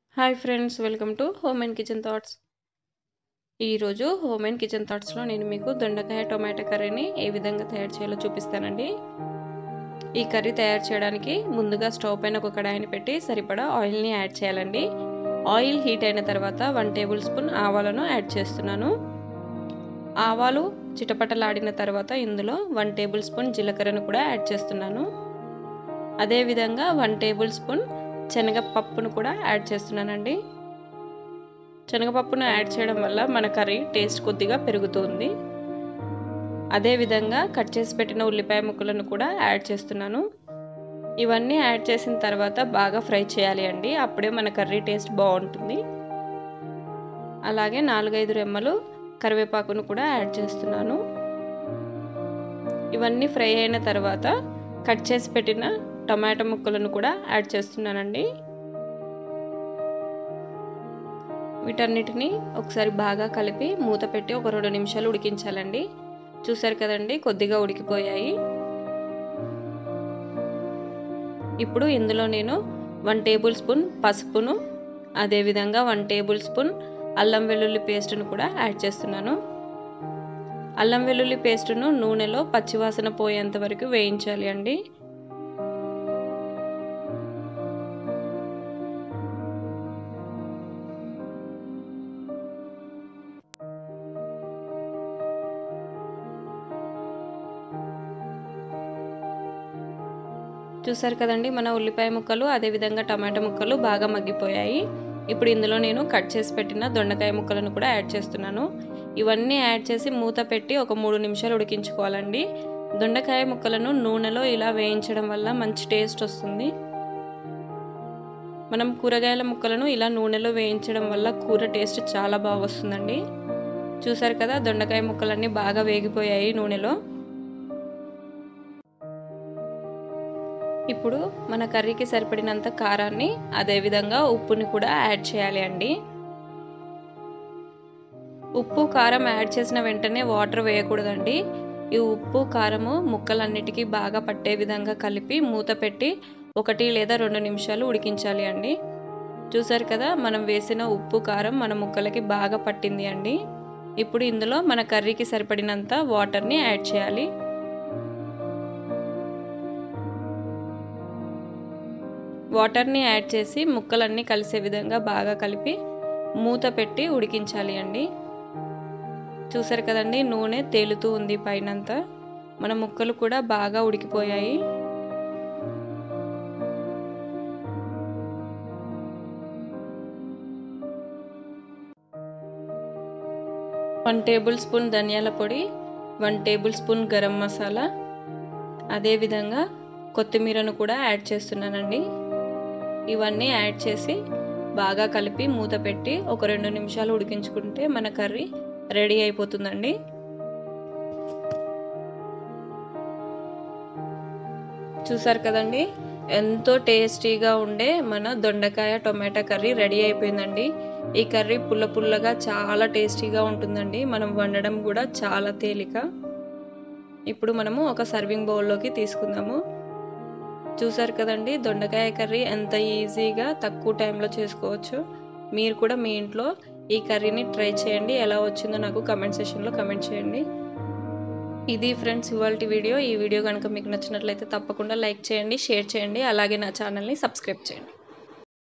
hi friends welcome to home and kitchen thoughts ఈరోజు home and kitchen థాట్స్లో నేను మీకు దొండకాయ టొమాటో కర్రీని ఏ విధంగా తయారు చేయాలో చూపిస్తానండి ఈ కర్రీ తయారు చేయడానికి ముందుగా స్టవ్ పైన ఒక కడాయిని పెట్టి సరిపడా ఆయిల్ని యాడ్ చేయాలండి ఆయిల్ హీట్ అయిన తర్వాత వన్ టేబుల్ స్పూన్ ఆవాలను యాడ్ చేస్తున్నాను ఆవాలు చిటపటలాడిన తర్వాత ఇందులో వన్ టేబుల్ స్పూన్ జీలకర్రను కూడా యాడ్ చేస్తున్నాను అదేవిధంగా వన్ టేబుల్ స్పూన్ శనగపప్పును కూడా యాడ్ చేస్తున్నానండి శనగపప్పును యాడ్ చేయడం వల్ల మన కర్రీ టేస్ట్ కొద్దిగా పెరుగుతుంది అదేవిధంగా కట్ చేసి పెట్టిన ఉల్లిపాయ ముక్కలను కూడా యాడ్ చేస్తున్నాను ఇవన్నీ యాడ్ చేసిన తర్వాత బాగా ఫ్రై చేయాలి అండి అప్పుడే మన కర్రీ టేస్ట్ బాగుంటుంది అలాగే నాలుగైదు రెమ్మలు కరివేపాకును కూడా యాడ్ చేస్తున్నాను ఇవన్నీ ఫ్రై అయిన తర్వాత కట్ చేసి పెట్టిన టమాటో ముక్కలను కూడా యాడ్ చేస్తున్నానండి వీటన్నిటిని ఒకసారి బాగా కలిపి మూత పెట్టి ఒక రెండు నిమిషాలు ఉడికించాలండి చూసారు కదండి కొద్దిగా ఉడికిపోయాయి ఇప్పుడు ఇందులో నేను వన్ టేబుల్ స్పూన్ పసుపును అదేవిధంగా వన్ టేబుల్ స్పూన్ అల్లం వెల్లుల్లి పేస్ట్ను కూడా యాడ్ చేస్తున్నాను అల్లం వెల్లుల్లి పేస్టును నూనెలో పచ్చివాసన పోయేంత వరకు వేయించాలి అండి చూసారు కదండి మన ఉల్లిపాయ ముక్కలు అదేవిధంగా టమాటా ముక్కలు బాగా మగ్గిపోయాయి ఇప్పుడు ఇందులో నేను కట్ చేసి పెట్టిన దొండకాయ ముక్కలను కూడా యాడ్ చేస్తున్నాను ఇవన్నీ యాడ్ చేసి మూత పెట్టి ఒక మూడు నిమిషాలు ఉడికించుకోవాలండి దొండకాయ ముక్కలను నూనెలో ఇలా వేయించడం వల్ల మంచి టేస్ట్ వస్తుంది మనం కూరగాయల ముక్కలను ఇలా నూనెలో వేయించడం వల్ల కూర టేస్ట్ చాలా బాగా వస్తుందండి చూసారు కదా దొండకాయ ముక్కలన్నీ బాగా వేగిపోయాయి నూనెలో ఇప్పుడు మన కర్రీకి సరిపడినంత కారాన్ని అదేవిధంగా ఉప్పుని కూడా యాడ్ చేయాలి అండి ఉప్పు కారం యాడ్ చేసిన వెంటనే వాటర్ వేయకూడదండి ఈ ఉప్పు కారము ముక్కలన్నిటికీ బాగా పట్టే విధంగా కలిపి మూత పెట్టి ఒకటి లేదా రెండు నిమిషాలు ఉడికించాలి అండి చూసారు కదా మనం వేసిన ఉప్పు కారం మన ముక్కలకి బాగా పట్టింది అండి ఇప్పుడు ఇందులో మన కర్రీకి సరిపడినంత వాటర్ని యాడ్ చేయాలి వాటర్ని యాడ్ చేసి ముక్కలన్నీ కలిసే విధంగా బాగా కలిపి మూత పెట్టి ఉడికించాలి అండి చూసారు కదండి నూనె తేలుతూ ఉంది పైనంతా మన ముక్కలు కూడా బాగా ఉడికిపోయాయి వన్ టేబుల్ స్పూన్ ధనియాల పొడి one tablespoon garam masala అదేవిధంగా కొత్తిమీరను కూడా యాడ్ చేస్తున్నానండి ఇవన్నీ యాడ్ చేసి బాగా కలిపి మూత పెట్టి ఒక రెండు నిమిషాలు ఉడికించుకుంటే మన కర్రీ రెడీ అయిపోతుందండి చూసారు కదండి ఎంతో టేస్టీగా ఉండే మన దొండకాయ టొమాటో కర్రీ రెడీ అయిపోయిందండి ఈ కర్రీ పుల్ల పుల్లగా చాలా టేస్టీగా ఉంటుందండి మనం వండడం కూడా చాలా తేలిక ఇప్పుడు మనము ఒక సర్వింగ్ బౌల్లోకి తీసుకుందాము చూసారు కదండి దొండకాయ కర్రీ ఎంత ఈజీగా తక్కువ టైంలో చేసుకోవచ్చు మీరు కూడా మీ ఇంట్లో ఈ కర్రీని ట్రై చేయండి ఎలా వచ్చిందో నాకు కమెంట్ సెషన్లో కమెంట్ చేయండి ఇది ఫ్రెండ్స్ ఇవాళ వీడియో ఈ వీడియో కనుక మీకు నచ్చినట్లయితే తప్పకుండా లైక్ చేయండి షేర్ చేయండి అలాగే నా ఛానల్ని సబ్స్క్రైబ్ చేయండి